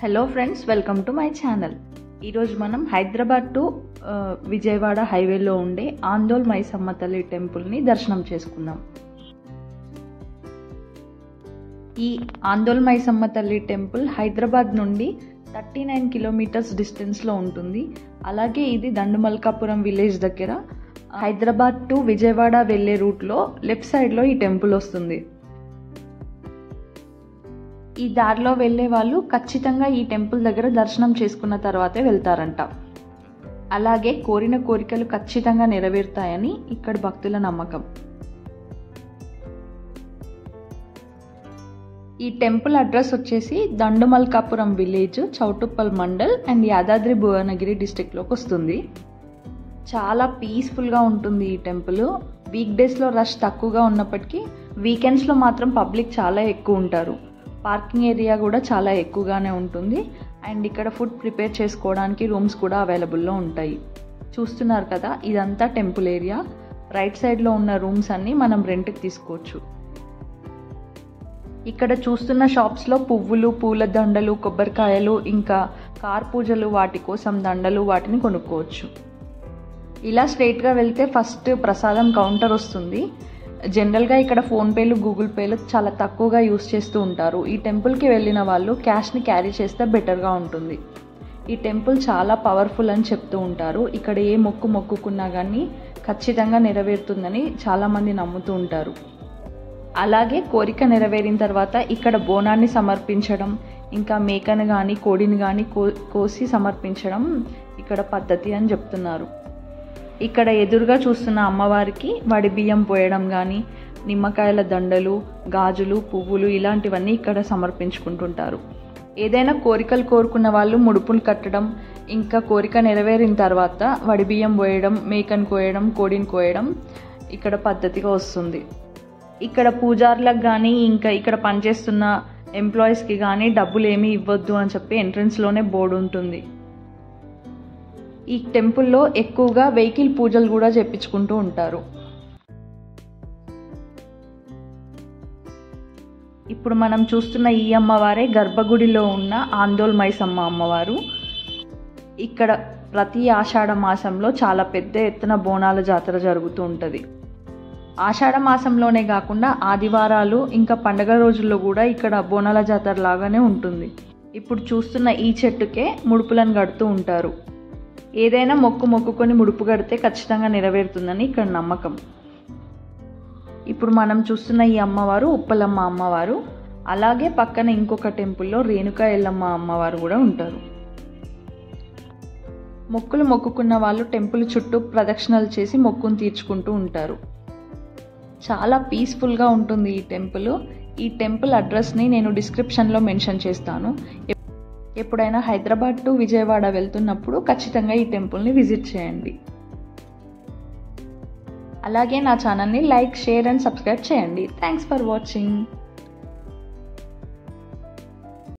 hello friends welcome to my channel ఈరోజు మనం Hyderabad to ఆ, విజయవాడ హైవేలో ఉండే ఆందోల్ మైసమ్మ తల్లి టెంపుల్ని దర్శనం చేసుకుందాం ఈ ఆందోల్ మైసమ్మ తల్లి టెంపుల్ హైదరాబాద్ నుండి థర్టీ నైన్ కిలోమీటర్స్ డిస్టెన్స్లో ఉంటుంది అలాగే ఇది దండుమల్కాపురం విలేజ్ దగ్గర హైదరాబాద్ టు విజయవాడ వెళ్ళే రూట్లో లెఫ్ట్ సైడ్లో ఈ టెంపుల్ వస్తుంది ఈ దారిలో వెళ్ళే వాళ్ళు ఖచ్చితంగా ఈ టెంపుల్ దగ్గర దర్శనం చేసుకున్న తర్వాతే వెళ్తారంట అలాగే కోరిన కోరికలు ఖచ్చితంగా నెరవేరుతాయని ఇక్కడ భక్తుల నమ్మకం ఈ టెంపుల్ అడ్రస్ వచ్చేసి దండుమల్కాపురం విలేజ్ చౌటుప్పల్ మండల్ అండ్ యాదాద్రి భువనగిరి డిస్టిక్లోకి వస్తుంది చాలా పీస్ఫుల్గా ఉంటుంది ఈ టెంపుల్ వీక్ డేస్లో రష్ తక్కువగా ఉన్నప్పటికీ వీకెండ్స్లో మాత్రం పబ్లిక్ చాలా ఎక్కువ ఉంటారు పార్కింగ్ ఏరియా కూడా చాలా ఎక్కువగానే ఉంటుంది అండ్ ఇక్కడ ఫుడ్ ప్రిపేర్ చేసుకోవడానికి రూమ్స్ కూడా అవైలబుల్లో ఉంటాయి చూస్తున్నారు కదా ఇదంతా టెంపుల్ ఏరియా రైట్ సైడ్లో ఉన్న రూమ్స్ అన్నీ మనం రెంట్కి తీసుకోవచ్చు ఇక్కడ చూస్తున్న షాప్స్లో పువ్వులు పూల దండలు కొబ్బరికాయలు ఇంకా కార్ పూజలు వాటి కోసం దండలు వాటిని కొనుక్కోవచ్చు ఇలా స్ట్రైట్గా వెళ్తే ఫస్ట్ ప్రసాదం కౌంటర్ వస్తుంది జనరల్గా ఇక్కడ ఫోన్పేలు గూగుల్ పేలు చాలా తక్కువగా యూస్ చేస్తూ ఉంటారు ఈ టెంపుల్కి వెళ్ళిన వాళ్ళు క్యాష్ని క్యారీ చేస్తే బెటర్గా ఉంటుంది ఈ టెంపుల్ చాలా పవర్ఫుల్ అని చెప్తూ ఉంటారు ఇక్కడ ఏ మొక్కు మొక్కుకున్నా కానీ ఖచ్చితంగా నెరవేరుతుందని చాలామంది నమ్ముతూ ఉంటారు అలాగే కోరిక నెరవేరిన తర్వాత ఇక్కడ బోనాన్ని సమర్పించడం ఇంకా మేకను కానీ కోడిని కానీ కో కోసి సమర్పించడం ఇక్కడ పద్ధతి అని చెప్తున్నారు ఇక్కడ ఎదురుగా చూస్తున్న అమ్మవారికి వడి బియ్యం పోయడం కానీ నిమ్మకాయల దండలు గాజులు పువ్వులు ఇలాంటివన్నీ ఇక్కడ సమర్పించుకుంటుంటారు ఏదైనా కోరికలు కోరుకున్న వాళ్ళు ముడుపులు కట్టడం ఇంకా కోరిక నెరవేరిన తర్వాత వడి బియ్యం పోయడం మేకను కోయడం కోడిని కోయడం ఇక్కడ పద్ధతిగా వస్తుంది ఇక్కడ పూజారులకు కానీ ఇంకా ఇక్కడ పనిచేస్తున్న ఎంప్లాయీస్కి కానీ డబ్బులు ఏమీ ఇవ్వద్దు అని చెప్పి ఎంట్రన్స్లోనే బోర్డు ఉంటుంది ఈ టెంపుల్లో ఎక్కువగా వెహికల్ పూజలు కూడా చేపించుకుంటూ ఉంటారు ఇప్పుడు మనం చూస్తున్న ఈ అమ్మవారే గర్భగుడిలో ఉన్న ఆందోల్ మైసమ్మ అమ్మవారు ఇక్కడ ప్రతి ఆషాఢ మాసంలో చాలా పెద్ద ఎత్తున బోనాల జాతర జరుగుతూ ఉంటుంది ఆషాఢ మాసంలోనే కాకుండా ఆదివారాలు ఇంకా పండగ రోజుల్లో కూడా ఇక్కడ బోనాల జాతర లాగానే ఉంటుంది ఇప్పుడు చూస్తున్న ఈ చెట్టుకే ముడుపులను కడుతూ ఉంటారు ఏదైనా మొక్కు మొక్కుకొని ముడుపు కడితే ఖచ్చితంగా నెరవేరుతుందని ఇక్కడ నమ్మకం ఇప్పుడు మనం చూస్తున్న ఈ అమ్మవారు ఉప్పలమ్మ అమ్మవారు అలాగే పక్కన ఇంకొక టెంపుల్లో రేణుకా ఎల్లమ్మ అమ్మవారు కూడా ఉంటారు మొక్కులు మొక్కుకున్న వాళ్ళు టెంపుల్ చుట్టూ ప్రదక్షిణలు చేసి మొక్కును తీర్చుకుంటూ ఉంటారు చాలా పీస్ఫుల్గా ఉంటుంది ఈ టెంపుల్ ఈ టెంపుల్ అడ్రస్ని నేను డిస్క్రిప్షన్లో మెన్షన్ చేస్తాను ఎప్పుడైనా హైదరాబాద్ టు విజయవాడ వెళ్తున్నప్పుడు ఖచ్చితంగా ఈ టెంపుల్ని విజిట్ చేయండి అలాగే నా ఛానల్ని లైక్ షేర్ అండ్ సబ్స్క్రైబ్ చేయండి థ్యాంక్స్ ఫర్ వాచింగ్